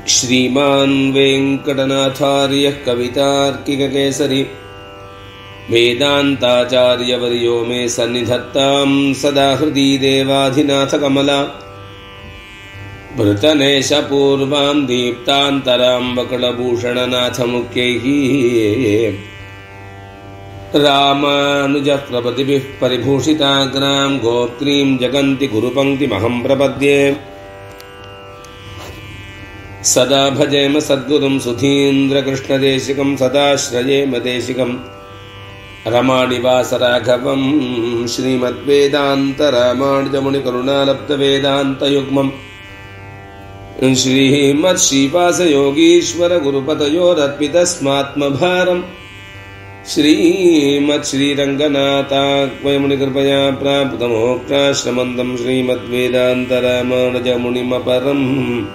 श्रीमान् वेङ्कटनाथार्यः कवितार्किककेसरी वेदान्ताचार्यवर्यो मे सन्निधत्तां सदा हृदि देवाधिनाथकमला भृतनेशपूर्वां दीप्तान्तरां वकलभूषणनाथमुख्यैः रामानुजः प्रभृतिभिः परिभूषिताग्रां गोत्रीं जगन्ति गुरुपङ्क्तिमहं प्रपद्ये सदा भजेम सद्गुरुं सुधीन्द्रकृष्णदेशिकं सदा श्रयेम देशिकं रमाणिवासराघवं श्रीमद्वेदान्तरामानुजमुनिकरुणालब्धवेदान्तयुग्मम् श्रीमत्श्रीवासयोगीश्वरगुरुपतयोरर्पितस्मात्मभारम् श्रीमच्छ्रीरङ्गनाथाक्वयमुनिकृपया प्राप्तमोक्षाश्रमन्तं श्रीमद्वेदान्तरामानुजमुनिमपरम्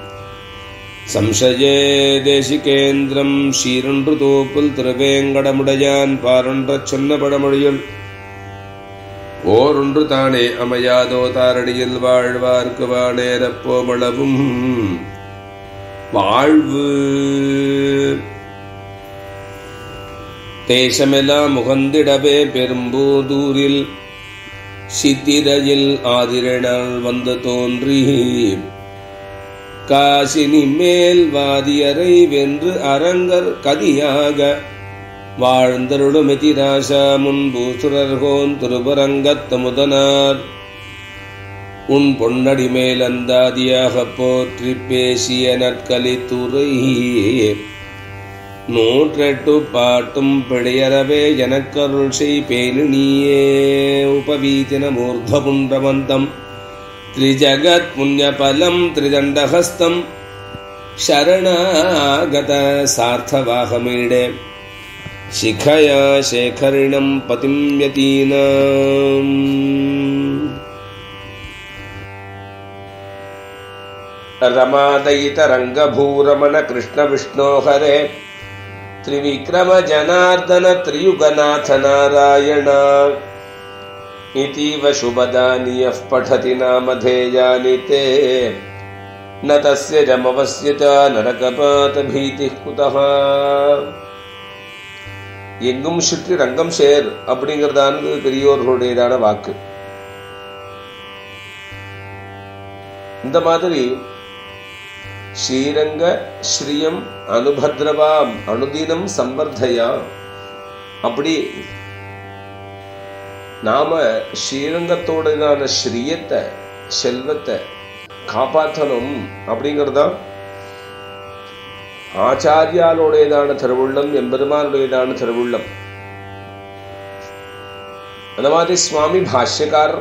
संशये தேசிகேந்திரம் ஷீரொன்று தோப்புல் திருவேங்கடமுடையான் பாரொன்ற சொன்னபடமொழியுள் ஓரொன்று தானே அமையாதோ தாரடியில் வாழ்வார்க்கு வாழேரப்போமளவும் வாழ்வு தேசமெல்லாம் முகந்திடவே பெரும்பூதூரில் சித்திரையில் ஆதிரனால் வந்து தோன்றி காசினி மேல் வாதியரை வென்று அரங்கர் கதியாக வாழ்ந்தருளுமெதிராசா முன்பூசுரர்கோன் திருபரங்கத்த முதனார் உன் பொன்னடி மேல் அந்தாதியாக போற்றி பேசிய நற்கலித்துறை நூற்றெட்டு பாட்டும் பிழையறவே எனக்கருள் செய் பேணு நீயே உபவீதின மூர்தபுண்டமந்தம் त्रिजगत्पुण्यफलं त्रिदण्डहस्तं शरणागत सार्थवाहमीडे शिखया शेखरिणं पतिं यतीनाम् रमादयितरङ्गभूरमण कृष्णविष्णो हरे त्रिविक्रमजनार्दन त्रियुगनाथ नारायण इतीव शुभदानि यः पठति नामधेयानि ते न तस्य रमवस्य च नरकपातभीतिः कुतः எங்கும் சுற்றி ரங்கம் சேர் அப்படிங்கிறதானது பெரியோர்களுடையதான வாக்கு இந்த மாதிரி ஸ்ரீரங்க ஸ்ரீயம் அனுபத்ரவாம் அனுதினம் சம்பர்தையா அப்படி நாம ஸ்ரீரங்கத்தோடதான ஸ்ரீயத்தை செல்வத்தை காப்பாற்றணும் அப்படிங்கிறதா ஆச்சாரியாலோடையதான திருவுள்ளம் எம்பெருமானுடையதான திருவுள்ளம் அந்த மாதிரி சுவாமி பாஷ்யக்கார்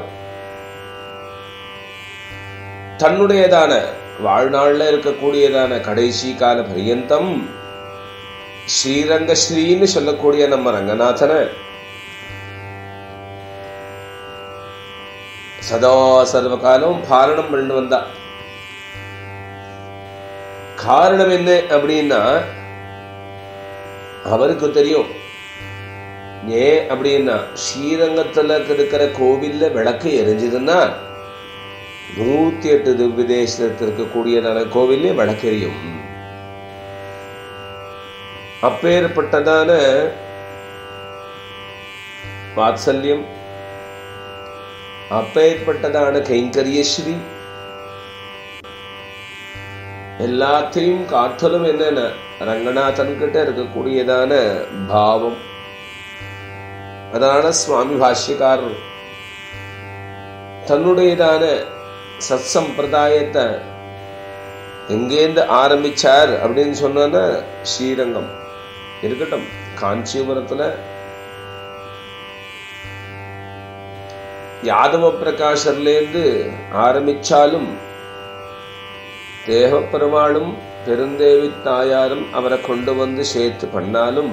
தன்னுடையதான வாழ்நாள்ல இருக்கக்கூடியதான கடைசி கால பரியந்தம் ஸ்ரீரங்க ஸ்ரீன்னு சொல்லக்கூடிய நம்ம ரங்கநாதனை சதா சர்வ காலம் பாலனம் பண்ணி வந்தா காரணம் என்ன அப்படின்னா அவருக்கு தெரியும் ஏன் அப்படின்னா ஸ்ரீரங்கத்துல இருக்கிற கோவில்ல விளக்கு எரிஞ்சதுன்னா நூத்தி எட்டு திவ்ய தேசத்தில் இருக்கக்கூடியதான கோவில்ல விளக்கு எரியும் அப்பேற்பட்டதான வாத்சல்யம் அப்பேற்பட்டதான கைங்கரியஸ்ரீ எல்லாத்தையும் காத்தலும் என்னென்ன ரங்கநாதன் கிட்ட இருக்கக்கூடியதான பாவம் அதனால சுவாமி பாஷ்யக்காரர் தன்னுடையதான சத் சம்பிரதாயத்தை எங்கேருந்து ஆரம்பிச்சார் அப்படின்னு சொன்னா ஸ்ரீரங்கம் இருக்கட்டும் காஞ்சிபுரத்துல யாதவ பிரகாஷர்லேருந்து ஆரம்பிச்சாலும் தேவப்பெருமாளும் பெருந்தேவி தாயாரும் அவரை கொண்டு வந்து சேர்த்து பண்ணாலும்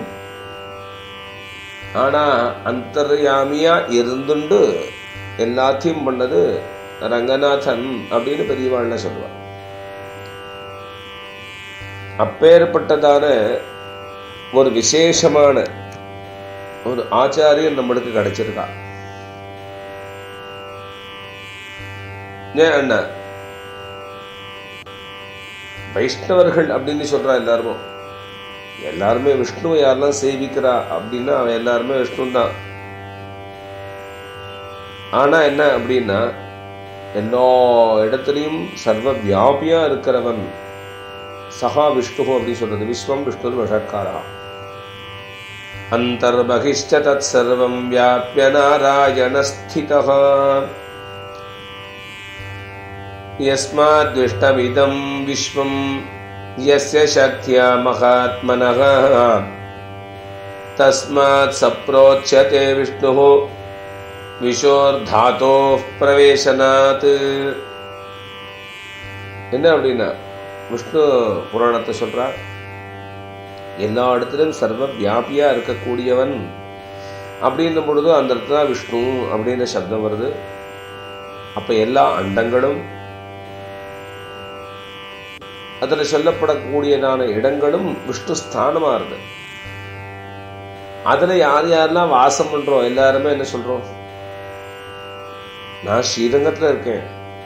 ஆனா அந்தர்யாமியா இருந்துண்டு எல்லாத்தையும் பண்ணது ரங்கநாதன் அப்படின்னு பெரியவாழ்ல சொல்லுவார் அப்பேற்பட்டதான ஒரு விசேஷமான ஒரு ஆச்சாரியன் நம்மளுக்கு கிடைச்சிருக்கா ஏன் அண்ணா வைஷ்ணவர்கள் அப்படின்னு சொல்றா எல்லாருமே எல்லாருமே விஷ்ணுவை யாரெல்லாம் சேவிக்கிறா அப்படின்னா அவன் எல்லாருமே விஷ்ணு தான் ஆனா என்ன அப்படின்னா எல்லா இடத்துலையும் சர்வ வியாபியா இருக்கிறவன் சகா விஷ்ணு அப்படின்னு சொல்றது விஸ்வம் விஷ்ணு விஷக்காரா அந்தர்பகிஷ்ட தத் சர்வம் வியாபிய நாராயண ஸ்திதः यस्माद्विष्टमिदं विश्वं यस्य शक्त्या महात्मनः तस्मात् सप्रोच्यते विष्णुः விஷோர்தாத்தோः பிரவேசனாத் என்ன அப்படின்னா விஷ்ணு புராணத்தை சொல்றா எல்லா இடத்திலும் சர்வ வியாபியா இருக்கக்கூடியவன் அப்படின்னும் பொழுது அந்த இடத்துல தான் விஷ்ணு அப்படின்ற சப்தம் வருது அப்ப எல்லா அண்டங்களும் அதில் சொல்லப்படக்கூடியதான இடங்களும் விஷ்ணு ஸ்தானமா இருக்கு அதுல யார் யாரெல்லாம் வாசம் பண்றோம் எல்லாருமே என்ன சொல்றோம் நான் ஸ்ரீரங்கத்துல இருக்கேன்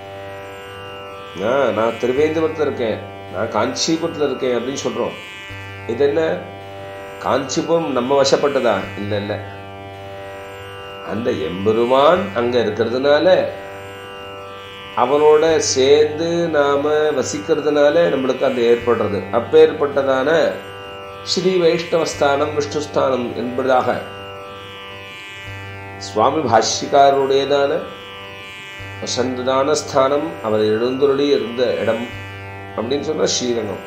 நான் நான் திருவேந்திரத்துல இருக்கேன் நான் காஞ்சிபுரத்துல இருக்கேன் அப்படின்னு சொல்றோம் இது என்ன காஞ்சிபுரம் நம்ம வசப்பட்டதா இல்ல இல்ல அந்த எம்பெருமான் அங்க இருக்கிறதுனால அவனோட சேர்ந்து நாம வசிக்கிறதுனால நம்மளுக்கு அந்த ஏற்படுறது அப்பேற்பட்டதான ஸ்ரீ வைஷ்ணவஸ்தானம் விஷ்ணுஸ்தானம் என்பதாக சுவாமி பாஷ்யக்காரருடையதான வசந்ததான ஸ்தானம் அவர் எழுந்துருளி இருந்த இடம் அப்படின்னு சொன்னா ஸ்ரீரங்கம்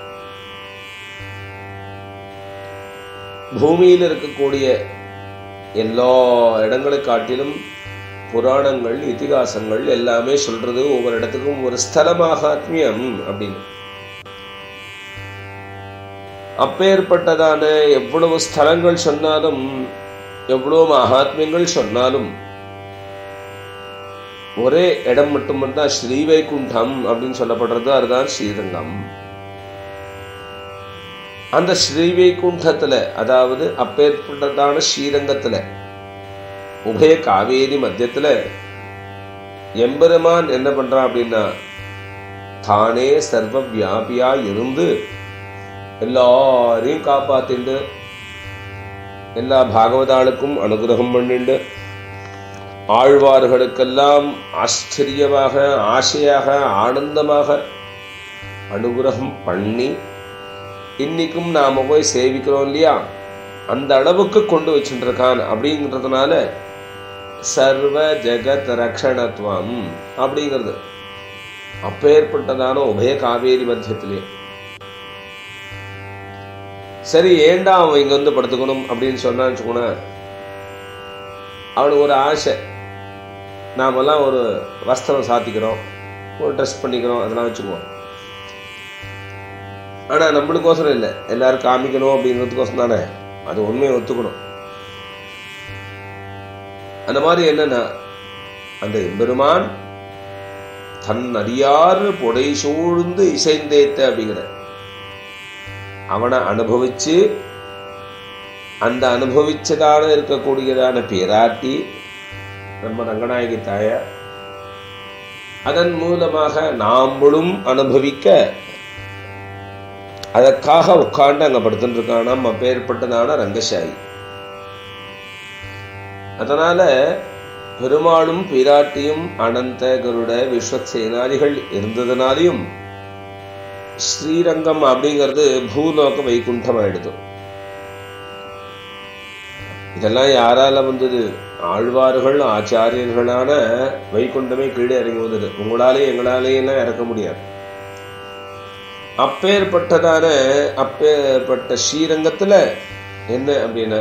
பூமியில் இருக்கக்கூடிய எல்லா இடங்களை காட்டிலும் புராணங்கள் இதிகாசங்கள் எல்லாமே சொல்றது ஒவ்வொரு இடத்துக்கும் ஒரு ஸ்தலமாகாத்மியம் அப்படின்னு அப்பேற்பட்டதான எவ்வளவு ஸ்தலங்கள் சொன்னாலும் எவ்வளவு மகாத்மியங்கள் சொன்னாலும் ஒரே இடம் மட்டும்தான் ஸ்ரீவைகுண்டம் அப்படின்னு சொல்லப்படுறது அதுதான் ஸ்ரீரங்கம் அந்த ஸ்ரீவைகுண்டத்துல அதாவது அப்பேற்பட்டதான ஸ்ரீரங்கத்துல உபய காவேரி மத்தியத்துல எம்பெருமான் என்ன பண்றான் அப்படின்னா தானே சர்வ வியாபியா இருந்து எல்லாரையும் காப்பாத்திண்டு எல்லா பாகவதாளுக்கும் அனுகிரகம் பண்ணிண்டு ஆழ்வார்களுக்கெல்லாம் ஆச்சரியமாக ஆசையாக ஆனந்தமாக அனுகிரகம் பண்ணி இன்னைக்கும் நாம போய் சேவிக்கிறோம் இல்லையா அந்த அளவுக்கு கொண்டு வச்சுட்டு இருக்கான் அப்படிங்கிறதுனால சர்வ ஜெகத் ரக்ஷணத்துவம் அப்படிங்கிறது அப்பேற்பட்டதான உபய காவேரி மத்தியத்திலே சரி ஏண்டா அவன் இங்க வந்து படுத்துக்கணும் அப்படின்னு சொன்னான்னு வச்சுக்கோன அவனுக்கு ஒரு ஆசை நாமெல்லாம் ஒரு வஸ்திரம் சாத்திக்கிறோம் ஒரு ட்ரெஸ் பண்ணிக்கிறோம் அதெல்லாம் வச்சுக்குவோம் ஆனா நம்மளுக்கோசரம் இல்லை எல்லாரும் காமிக்கணும் அப்படிங்கிறதுக்கோசரம் தானே அது உண்மையை ஒத்துக்கணும் அந்த மாதிரி என்னன்னா அந்த எம்பெருமான் தன் அறியாறு புடை சூழ்ந்து இசைந்தேத்த அப்படிங்கிற அவனை அனுபவிச்சு அந்த அனுபவிச்சதான இருக்கக்கூடியதான பேராட்டி நம்ம ரங்கநாயகி தாயார் அதன் மூலமாக நாம்பளும் அனுபவிக்க அதற்காக உட்கார்ந்து அங்க படுத்துட்டு இருக்கானாம் அப்பேற்பட்டதான ரங்கசாயி அதனால பெருமாளும் பிராட்டியும் அனந்த கருட விஸ்வசேனாதிகள் இருந்ததுனாலையும் ஸ்ரீரங்கம் அப்படிங்கிறது பூலோக வைகுண்டம் ஆயிடுது இதெல்லாம் யாரால வந்தது ஆழ்வார்கள் ஆச்சாரியர்களான வைகுண்டமே கீழே இறங்கி வந்தது உங்களாலே எங்களாலேயும் எல்லாம் இறக்க முடியாது அப்பேற்பட்டதான அப்பேற்பட்ட ஸ்ரீரங்கத்துல என்ன அப்படின்னா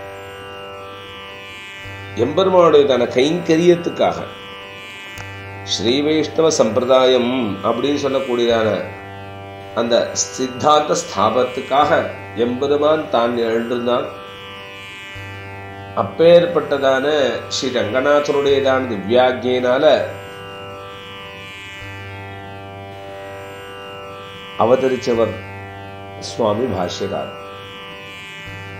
எம்பெருமானுடையதான கைங்கரியத்துக்காக ஸ்ரீ வைஷ்ணவ சம்பிரதாயம் அப்படின்னு சொல்லக்கூடியதான அந்த சித்தாந்த ஸ்தாபத்துக்காக எம்பெருமான் தான் எழுந்திருந்தான் அப்பேற்பட்டதான ஸ்ரீ ரங்கநாதனுடையதான திவ்யாகியினால அவதரிச்சவர் சுவாமி பாஷ்யகார்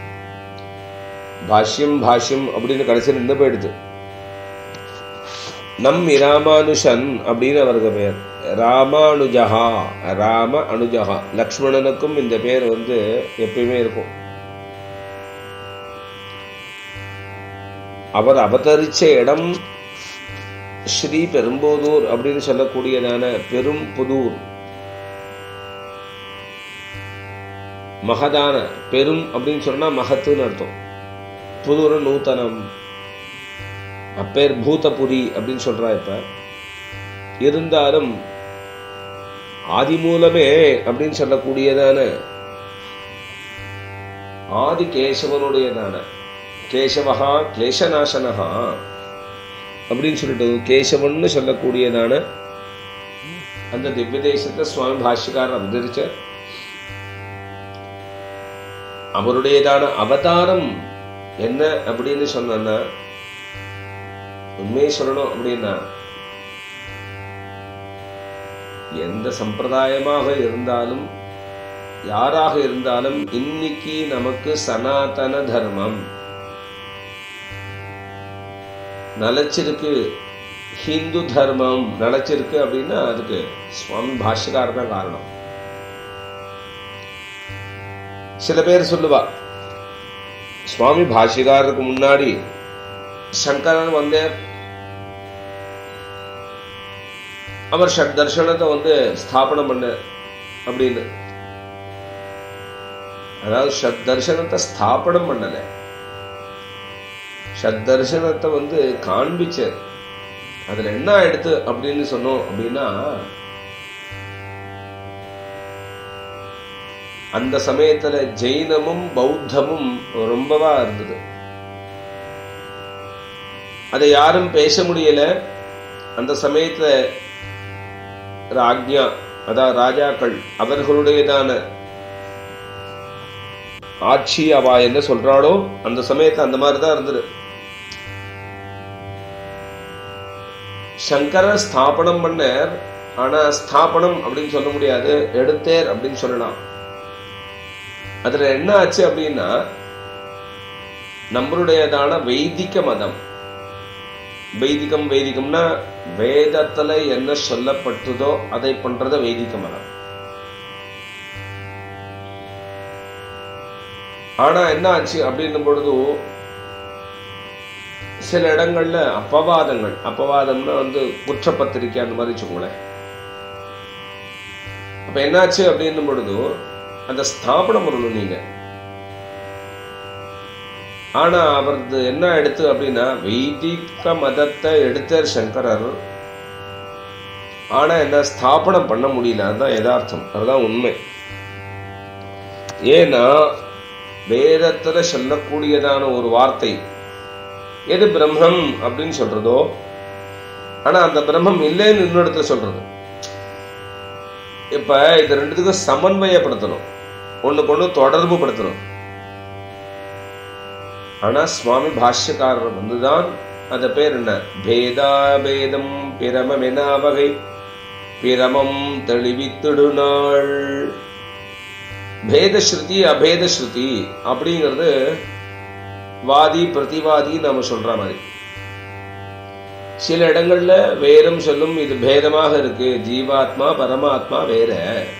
பாஷ்யம் பாஷ்யம் அப்படின்னு கடைசியில் நின்று போயிடுது நம் ராமானுஷன் அப்படின்னு அவருக்கு பெயர் ராமானுஜஹா ராம அனுஜஹா லக்ஷ்மணனுக்கும் இந்த பேர் வந்து எப்பயுமே இருக்கும் அவர் அவதரிச்ச இடம் ஸ்ரீ பெரும்போதூர் அப்படின்னு சொல்லக்கூடியதான பெரும் புதூர் மகதான பெரும் அப்படின்னு சொன்னா மகத்துன்னு அர்த்தம் புதூர நூத்தனம் அப்பேர் பூதபுரி அப்படின்னு சொல்றா இப்ப இருந்தாலும் ஆதி மூலமே அப்படின்னு சொல்லக்கூடியதான ஆதி கேசவனுடையதான கேசவஹா கிளேசநாசனஹா அப்படின்னு சொல்லிட்டு கேசவன்னு சொல்லக்கூடியதான அந்த திவ்ய தேசத்தை சுவாமி பாஷ்யக்காரர் அவதரிச்சார் அவருடையதான அவதாரம் என்ன அப்படின்னு சொன்னா உண்மையை சொல்லணும் அப்படின்னா எந்த சம்பிரதாயமாக இருந்தாலும் யாராக இருந்தாலும் இன்னைக்கு நமக்கு சனாதன தர்மம் நிலைச்சிருக்கு ஹிந்து தர்மம் நிலைச்சிருக்கு அப்படின்னா அதுக்கு சுவாமி பாஷ்யக்காரர் தான் காரணம் சில பேர் சொல்லுவா சுவாமி பாஷ்யக்காரருக்கு முன்னாடி சங்கரன் வந்தார் அவர் ஷட் தர்ஷனத்தை வந்து ஸ்தாபனம் பண்ண அப்படின்னு அதாவது ஷட் தர்ஷனத்தை ஸ்தாபனம் பண்ணல ஷட் தர்ஷனத்தை வந்து காண்பிச்சார் அதுல என்ன எடுத்து அப்படின்னு சொன்னோம் அப்படின்னா அந்த சமயத்துல ஜெயினமும் பௌத்தமும் ரொம்பவா இருந்தது அதை யாரும் பேச முடியல அந்த சமயத்துல ராஜ்யா அதாவது ராஜாக்கள் அவர்களுடையதான ஆட்சி அவா என்ன சொல்றாளோ அந்த சமயத்துல அந்த மாதிரி தான் இருந்தது சங்கர ஸ்தாபனம் பண்ணார் ஆனா ஸ்தாபனம் அப்படின்னு சொல்ல முடியாது எடுத்தேர் அப்படின்னு சொல்லலாம் அதுல என்ன ஆச்சு அப்படின்னா நம்மளுடையதான வைதிக மதம் வைதிகம் வைதிகம்னா வேதத்துல என்ன சொல்லப்பட்டதோ அதை பண்றத வைதிக மதம் ஆனா என்ன ஆச்சு அப்படின்னும் பொழுது சில இடங்கள்ல அப்பவாதங்கள் அப்பவாதம்னா வந்து குற்றப்பத்திரிக்கை அந்த மாதிரி வச்சுக்கோங்களேன் அப்ப என்னாச்சு அப்படின்னும் பொழுது அந்த ஸ்தாபனம் பண்ணணும் நீங்க ஆனா அவரது என்ன எடுத்து அப்படின்னா வைதிக மதத்தை எடுத்தார் சங்கரர் ஆனா என்ன ஸ்தாபனம் பண்ண முடியல அதுதான் யதார்த்தம் அதுதான் உண்மை ஏன்னா வேதத்துல சொல்லக்கூடியதான ஒரு வார்த்தை எது பிரம்மம் அப்படின்னு சொல்றதோ ஆனா அந்த பிரம்மம் இல்லைன்னு இன்னொருத்தர் சொல்றது இப்ப இது ரெண்டுத்துக்கும் சமன்வயப்படுத்தணும் ஒண்ணுக்கு ஒண்ணு தொடர்பு படுத்தணும் ஆனா சுவாமி பாஷ்யக்காரர் வந்துதான் அந்த பேர் என்ன பேதா பேதம் பிரமம் என வகை பிரமம் தெளிவித்திடு நாள் பேதஸ்ருதி அபேதஸ்ருதி அப்படிங்கிறது வாதி பிரதிவாதி நாம சொல்ற மாதிரி சில இடங்கள்ல வேதம் சொல்லும் இது பேதமாக இருக்கு ஜீவாத்மா பரமாத்மா வேற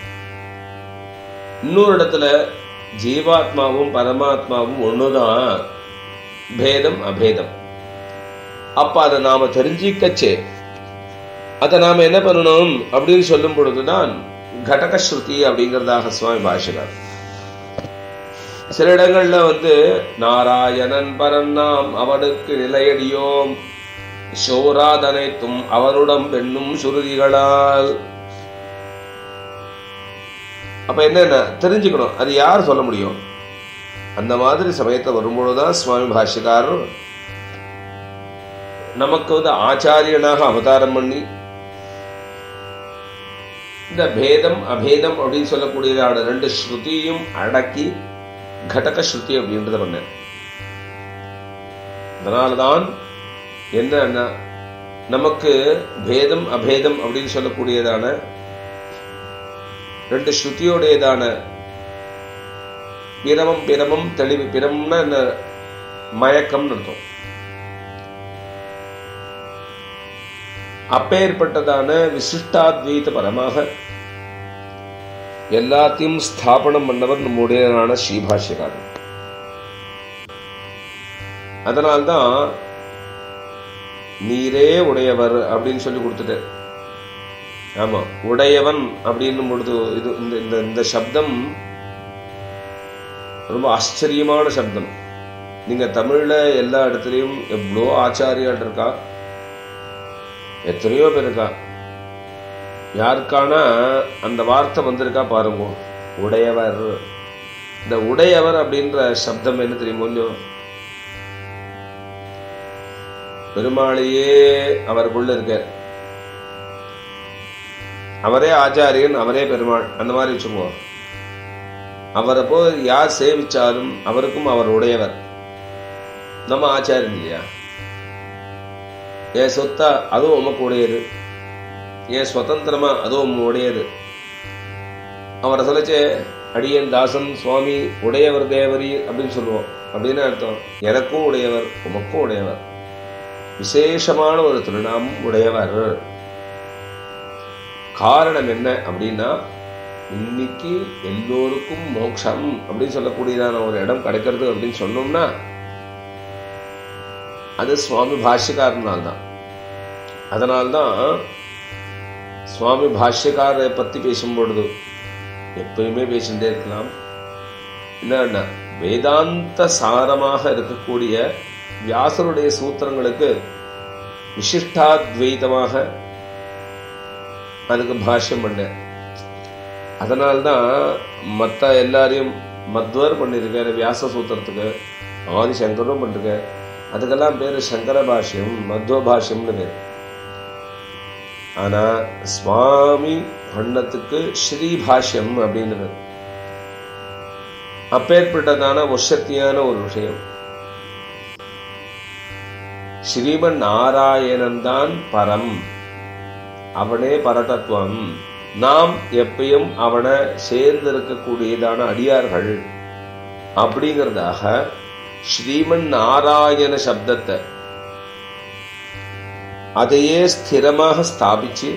இன்னொரு இடத்துல ஜீவாத்மாவும் பரமாத்மாவும் ஒண்ணுதான் பேதம் அபேதம் அப்ப அதை நாம தெரிஞ்சிக்கச்சே அதை நாம என்ன பண்ணணும் அப்படின்னு சொல்லும் பொழுதுதான் கடக ஸ்ருதி அப்படிங்கிறதாக சுவாமி பாஷகர் சில இடங்கள்ல வந்து நாராயணன் பரன்னாம் அவனுக்கு நிலையடியோம் சோராதனைத்தும் அவனுடம் பெண்ணும் சுருதிகளால் அப்ப என்னென்ன தெரிஞ்சுக்கணும் அது யார் சொல்ல முடியும் அந்த மாதிரி சமயத்தை வரும்பொழுதுதான் சுவாமி பாஷ்யக்காரர் நமக்கு வந்து ஆச்சாரியனாக அவதாரம் பண்ணி இந்த பேதம் அபேதம் அப்படின்னு சொல்லக்கூடியதான ரெண்டு ஸ்ருதியும் அடக்கி கடக ஸ்ருதி அப்படின்றத பண்ண அதனால்தான் என்ன நமக்கு பேதம் அபேதம் அப்படின்னு சொல்லக்கூடியதான ரெண்டு ஸ்ருதியோடையதான பிரமம் பிரமம் தெளிவு பிரமம்னா என்ன மயக்கம்னு அர்த்தம் அப்பேற்பட்டதான விசிஷ்டாத்வைத பரமாக எல்லாத்தையும் ஸ்தாபனம் பண்ணவர் நம்முடையதான ஸ்ரீபாஷ்யக்காரன் அதனால்தான் நீரே உடையவர் அப்படின்னு சொல்லி கொடுத்துட்டார் ஆமா உடையவன் அப்படின்னு பொழுது இது இந்த இந்த இந்த சப்தம் ரொம்ப ஆச்சரியமான சப்தம் நீங்க தமிழ்ல எல்லா இடத்துலையும் எவ்வளோ ஆச்சாரியால் இருக்கா எத்தனையோ பேர் இருக்கா யாருக்கான அந்த வார்த்தை வந்திருக்கா பாருங்க உடையவர் இந்த உடையவர் அப்படின்ற சப்தம் என்ன தெரியுமோ இல்லையோ பெருமாளையே அவருக்குள்ள இருக்க அவரே ஆச்சாரியன் அவரே பெருமாள் அந்த மாதிரி வச்சுக்கோ அவரை போய் யார் சேவிச்சாலும் அவருக்கும் அவர் உடையவர் நம்ம ஆச்சாரியன் இல்லையா என் சொத்தா அதுவும் உமக்கு உடையது என் சுதந்திரமா அதுவும் உடையது அவரை சொல்லிச்சு அடியன் தாசன் சுவாமி உடையவர் தேவரி அப்படின்னு சொல்லுவோம் அப்படின்னு அர்த்தம் எனக்கும் உடையவர் உமக்கும் உடையவர் விசேஷமான ஒரு திருநாமம் உடையவர் காரணம் என்ன அப்படின்னா இன்னைக்கு எல்லோருக்கும் மோட்சம் அப்படின்னு சொல்லக்கூடியதான ஒரு இடம் கிடைக்கிறது அப்படின்னு சொன்னோம்னா அது சுவாமி பாஷ்யக்காரனால் தான் அதனால்தான் சுவாமி பாஷ்யக்காரரை பத்தி பேசும்பொழுது எப்பயுமே பேசிட்டே இருக்கலாம் என்னன்னா வேதாந்த சாரமாக இருக்கக்கூடிய வியாசருடைய சூத்திரங்களுக்கு விசிஷ்டாத்வைதமாக அதுக்கு பாஷ்யம் பண்ணேன் அதனால்தான் மற்ற எல்லாரையும் மத்வர் பண்ணியிருக்காரு வியாச சூத்திரத்துக்கு ஆதிசங்கரும் பண்ணிருக்காரு அதுக்கெல்லாம் பேர் சங்கர பாஷ்யம் மத்வ பாஷ்யம்னு பேர் ஆனா சுவாமி பண்ணத்துக்கு ஸ்ரீ பாஷ்யம் அப்படின்னு பேர் அப்பேற்பட்டதான ஒசத்தியான ஒரு விஷயம் ஸ்ரீமன் நாராயணன் தான் பரம் அவனே பரதத்துவம் நாம் எப்பயும் அவனை சேர்ந்திருக்கக்கூடியதான அடியார்கள் அப்படிங்கிறதாக ஸ்ரீமன் நாராயண சப்தத்தை அதையே ஸ்திரமாக ஸ்தாபிச்சு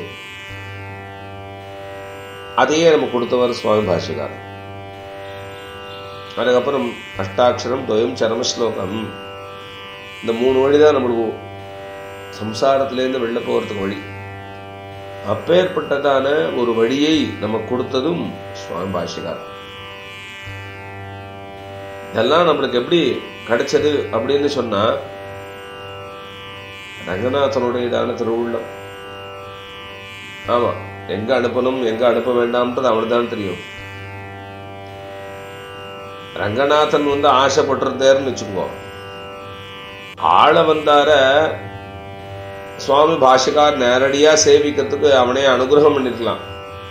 அதையே நம்ம கொடுத்தவர் சுவாமி பாஷிகார் அதுக்கப்புறம் அஷ்டாட்சரம் துவயம் சரம ஸ்லோகம் இந்த மூணு வழி தான் நம்மளுக்கு சம்சாரத்திலேருந்து வெளில போகிறதுக்கு வழி அப்பேற்பட்டதான ஒரு வழியை நம்ம கொடுத்ததும் சுவாமி பாஷிகார் இதெல்லாம் நம்மளுக்கு எப்படி கிடைச்சது அப்படின்னு சொன்னா ரங்கநாதனுடையதான திருவுள்ளம் ஆமா எங்க அனுப்பணும் எங்க அனுப்ப வேண்டாம்ன்றது அவனுக்கு தான் தெரியும் ரங்கநாதன் வந்து ஆசைப்பட்டிருந்தாருன்னு வச்சுக்கோ ஆள வந்தார சுவாமி பாஷிகார் நேரடியா சேவிக்கிறதுக்கு அவனே அனுகிரகம் பண்ணிருக்கலாம்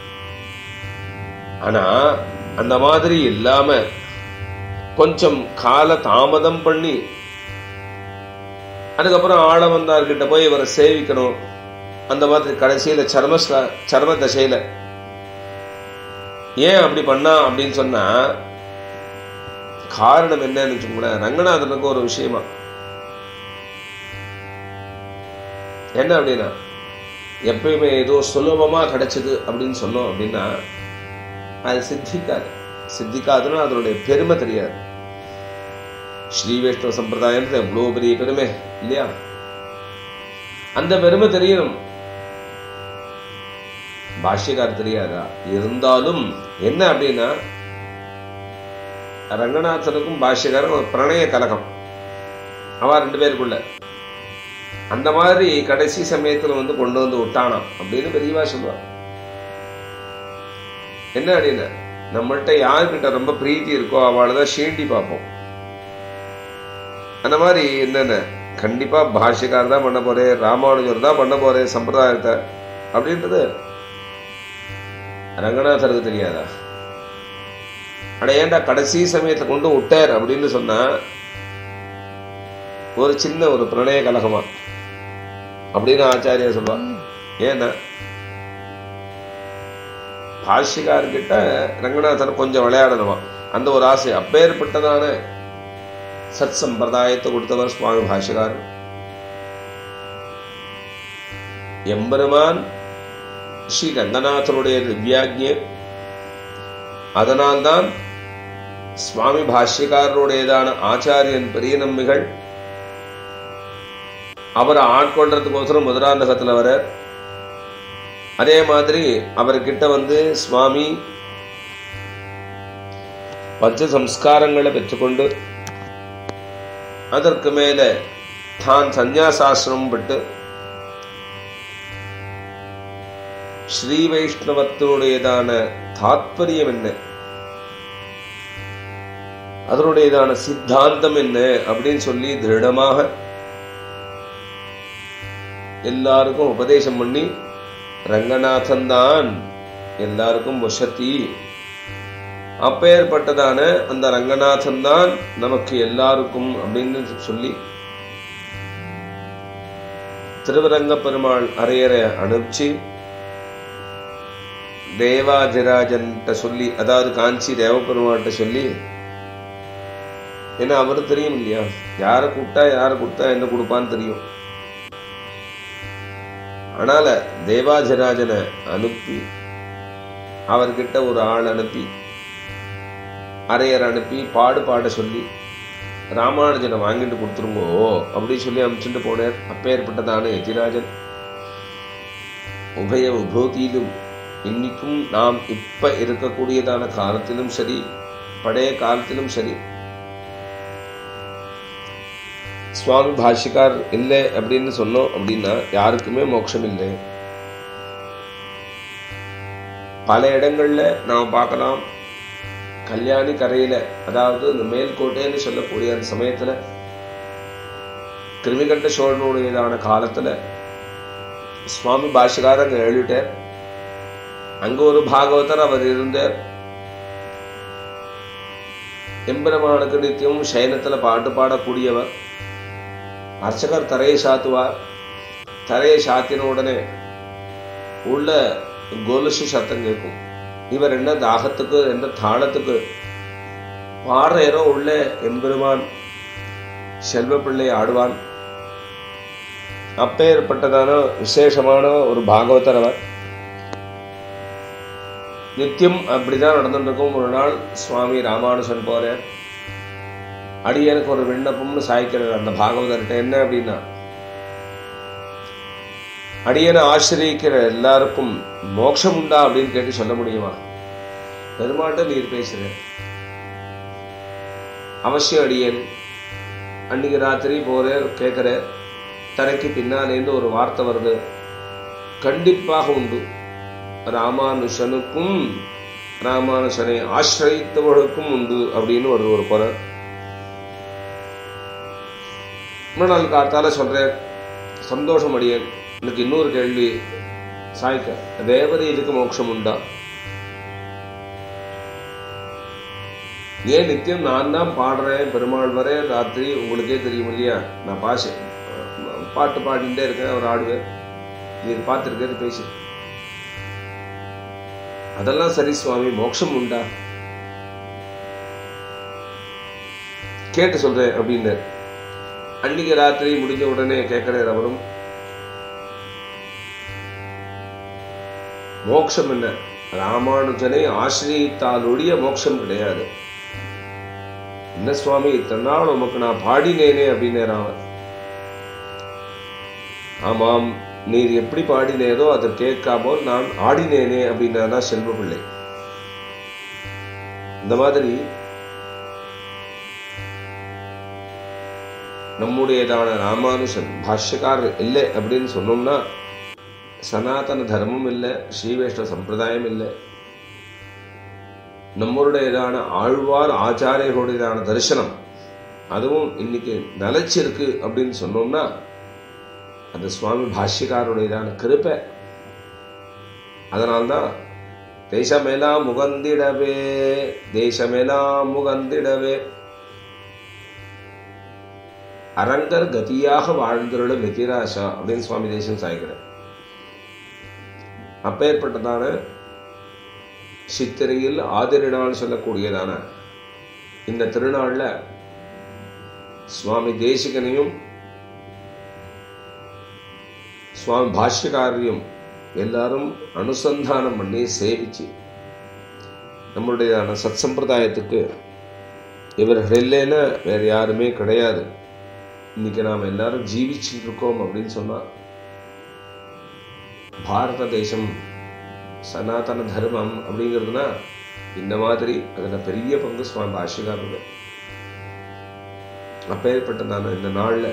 ஆனா அந்த மாதிரி இல்லாம கொஞ்சம் கால தாமதம் பண்ணி அதுக்கப்புறம் ஆள வந்தார்கிட்ட போய் இவரை சேவிக்கணும் அந்த மாதிரி கடைசியில சர்ம சர்ம தசையில ஏன் அப்படி பண்ணா அப்படின்னு சொன்னா காரணம் என்னன்னு வச்சுக்கோங்களேன் ரங்கநாதனுக்கு ஒரு விஷயமா என்ன அப்படின்னா எப்பயுமே ஏதோ சுலபமா கிடைச்சது அப்படின்னு சொன்னோம் அப்படின்னா அது சித்திக்காது சித்திக்காதுன்னா அதனுடைய பெருமை தெரியாது ஸ்ரீ வைஷ்ணவ சம்பிரதாயம்ன்றது எவ்வளவு பெரிய பெருமை இல்லையா அந்த பெருமை தெரியணும் பாஷ்யக்கார் தெரியாதா இருந்தாலும் என்ன அப்படின்னா ரங்கநாதனுக்கும் பாஷ்யக்காரன் ஒரு பிரணய கலகம் அவ ரெண்டு பேருக்குள்ள அந்த மாதிரி கடைசி சமயத்துல வந்து கொண்டு வந்து விட்டானாம் அப்படின்னு பெரியவா சொல்லுவார் என்ன அப்படின்னா நம்மள்கிட்ட யாருக்கிட்ட ரொம்ப பிரீத்தி இருக்கோ அவளை தான் சீண்டி பார்ப்போம் அந்த மாதிரி என்னென்ன கண்டிப்பா பாஷ்யக்கார் தான் பண்ண போறேன் ராமானுஜர் தான் பண்ண போறேன் சம்பிரதாயத்தை அப்படின்றது ரங்கநாதருக்கு தெரியாதா அட ஏன்டா கடைசி சமயத்தை கொண்டு விட்டார் அப்படின்னு சொன்னா ஒரு சின்ன ஒரு பிரணய கலகமா அப்படின்னு ஆச்சாரியா சொல்லுவா ஏன்னா பாஷிகார்கிட்ட ரங்கநாதன் கொஞ்சம் விளையாடணுமா அந்த ஒரு ஆசை அப்பேற்பட்டதான சத் சம்பிரதாயத்தை கொடுத்தவர் சுவாமி பாஷிகார் எம்பெருமான் ஸ்ரீ ரங்கநாதனுடைய திவ்யாஜ்ஞை அதனால்தான் சுவாமி பாஷ்யக்காரருடையதான ஆச்சாரியன் பெரிய நம்பிகள் அவரை ஆட்கொள்றதுக்கோசரம் மதுராந்தகத்தில் வர அதே மாதிரி அவர்கிட்ட வந்து சுவாமி பஞ்ச சம்ஸ்காரங்களை பெற்றுக்கொண்டு அதற்கு மேல தான் சந்நியாசாசிரமம் விட்டு ஸ்ரீ வைஷ்ணவத்தினுடையதான தாத்பரியம் என்ன அதனுடையதான சித்தாந்தம் என்ன அப்படின்னு சொல்லி திருடமாக எல்லாருக்கும் உபதேசம் பண்ணி ரங்கநாதன் தான் எல்லாருக்கும் வசதி அப்பேற்பட்டதான அந்த ரங்கநாதன் தான் நமக்கு எல்லாருக்கும் அப்படின்னு சொல்லி திருவரங்க பெருமாள் அரையரை அனுப்பிச்சு தேவாதிராஜன்ட்ட சொல்லி அதாவது காஞ்சி தேவபெருமான்கிட்ட சொல்லி ஏன்னா அவரு தெரியும் இல்லையா யாரை கூப்பிட்டா யாரை கொடுத்தா என்ன கொடுப்பான்னு தெரியும் அதனால தேவாதிராஜனை அனுப்பி அவர்கிட்ட ஒரு ஆள் அனுப்பி அரையர் அனுப்பி பாடு பாட சொல்லி ராமானுஜனை வாங்கிட்டு கொடுத்துருங்கோ அப்படின்னு சொல்லி அனுப்பிச்சுட்டு போனார் அப்பேற்பட்டதான எதிராஜன் உபய விபூதியிலும் இன்னைக்கும் நாம் இப்ப இருக்கக்கூடியதான காலத்திலும் சரி பழைய காலத்திலும் சரி சுவாமி பாஷிகார் இல்லை அப்படின்னு சொன்னோம் அப்படின்னா யாருக்குமே மோட்சம் இல்லை பல இடங்கள்ல நாம் பார்க்கலாம் கல்யாணி கரையில அதாவது இந்த மேல்கோட்டைன்னு சொல்லக்கூடிய அந்த சமயத்துல கிருமிகண்ட சோழனுடையதான காலத்துல சுவாமி பாஷிகார் அங்க எழுதிட்டார் அங்க ஒரு பாகவதர் அவர் இருந்தார் எம்பெருமானுக்கு நித்தியம் சயனத்துல பாட்டு பாடக்கூடியவர் அர்ச்சகர் தரையை சாத்துவார் தரையை சாத்தின உடனே உள்ள கொலுசு சத்தம் கேட்கும் இவர் என்ன தாகத்துக்கு என்ன தாளத்துக்கு பாடுறேரோ உள்ள எம்பெருமான் செல்வ பிள்ளை ஆடுவான் அப்பேற்பட்டதான விசேஷமான ஒரு பாகவதர் அவர் நித்தியம் அப்படிதான் நடந்துட்டு இருக்கும் ஒரு நாள் சுவாமி ராமானுஜன் போறேன் அடியனுக்கு ஒரு விண்ணப்பம்னு சாய்க்கிறார் அந்த பாகவதர்கிட்ட என்ன அப்படின்னா அடியனை ஆசிரியக்கிற எல்லாருக்கும் மோட்சம் உண்டா அப்படின்னு கேட்டு சொல்ல முடியுமா பெருமாட்ட நீர் பேசுற அவசியம் அடியேன் அன்னைக்கு ராத்திரி போற கேட்கிற தரைக்கு பின்னாலேருந்து ஒரு வார்த்தை வருது கண்டிப்பாக உண்டு ராமானுஷனுக்கும் ராமானுஷனை ஆசிரியத்தவர்களுக்கும் உண்டு அப்படின்னு வருது ஒரு குரல் நாள் காத்தால சொல்றேன் சந்தோஷம் அடியேன் எனக்கு இன்னொரு கேள்வி சாய்க்க தேவதை இதுக்கு மோட்சம் உண்டா ஏன் நித்தியம் நான் தான் பாடுறேன் பெருமாள் வரை ராத்திரி உங்களுக்கே தெரியும் இல்லையா நான் பாஷ பாட்டு பாடிட்டே இருக்கேன் அவர் ஆடுவேன் நீர் பார்த்துருக்கிறது பேசி அதெல்லாம் சரி சுவாமி மோட்சம் உண்டா கேட்டு சொல்றேன் அப்படின்னு அன்னைக்கு ராத்திரி முடிஞ்ச உடனே கேட்கிறார் அவரும் மோட்சம் என்ன ராமானுஜனை ஆசிரியத்தாலுடைய மோட்சம் கிடையாது என்ன சுவாமி இத்தனை நாள் உமக்கு நான் பாடினேனே அப்படின்னு ராமன் ஆமாம் நீர் எப்படி பாடினேரோ அதை கேட்காமோ நான் ஆடினேனே அப்படின்னா செல்வ பிள்ளை இந்த மாதிரி நம்முடையதான ராமானுஷன் பாஷ்யக்காரர் இல்லை அப்படின்னு சொன்னோம்னா சனாதன தர்மம் இல்லை ஸ்ரீவைஷ்ணவ சம்பிரதாயம் இல்லை நம்மளுடையதான ஆழ்வார் ஆச்சாரியர்களுடையதான தரிசனம் அதுவும் இன்னைக்கு நிலைச்சிருக்கு அப்படின்னு சொன்னோம்னா அந்த சுவாமி பாஷ்யக்காரருடையதான கிருப்பை அதனால்தான் தேசமெல்லாம் முகந்திடவே தேசமெல்லாம் முகந்திடவே அரங்கர் கதியாக வாழ்ந்தருளும் வெத்திராசா அப்படின்னு சுவாமி தேசம் சாய்க்கிறார் அப்பேற்பட்டதான சித்திரையில் ஆதிரிநாள் சொல்லக்கூடியதான இந்த திருநாள்ல சுவாமி தேசிகனையும் சுவாமி பாஷ்யகாரியம் எல்லாரும் அனுசந்தானம் பண்ணி சேவிச்சு நம்மளுடைய சத் சம்பிரதாயத்துக்கு இவர்கள் இல்லைன்னா வேற யாருமே கிடையாது இன்னைக்கு நாம் எல்லாரும் ஜீவிச்சுட்டு இருக்கோம் அப்படின்னு சொன்னா பாரத தேசம் சனாதன தர்மம் அப்படிங்கிறதுனா இந்த மாதிரி அதில் பெரிய பங்கு சுவாமி பாஷ்யகாரர்கள் அப்பேற்பட்ட நான் இந்த நாளில்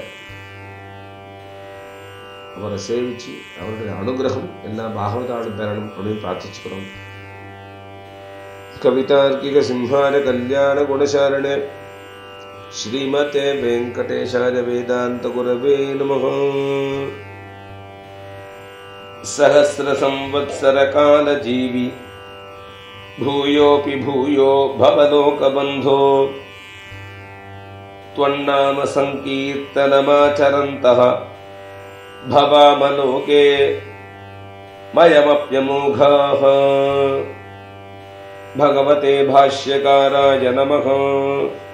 அவரை சேவிச்சு அவருடைய அனுகிரகம் எல்லா பாகவதாளும் பெறணும் அப்படின்னு பிரார்த்திச்சுக்கிறோம் கவிதார்க்கிக சிம்ஹார கல்யாண குணசாரணே ஸ்ரீமதே வெங்கடேஷாய வேதாந்த குரவே நம சஹசிர சம்வத்சர கால ஜீவி भूयोऽपि भूयो भवलोकबन्धो त्वन्नाम सङ्कीर्तनमाचरन्तः भवामलोके मयमप्यमोघाः भगवते भाष्यकाराय नमः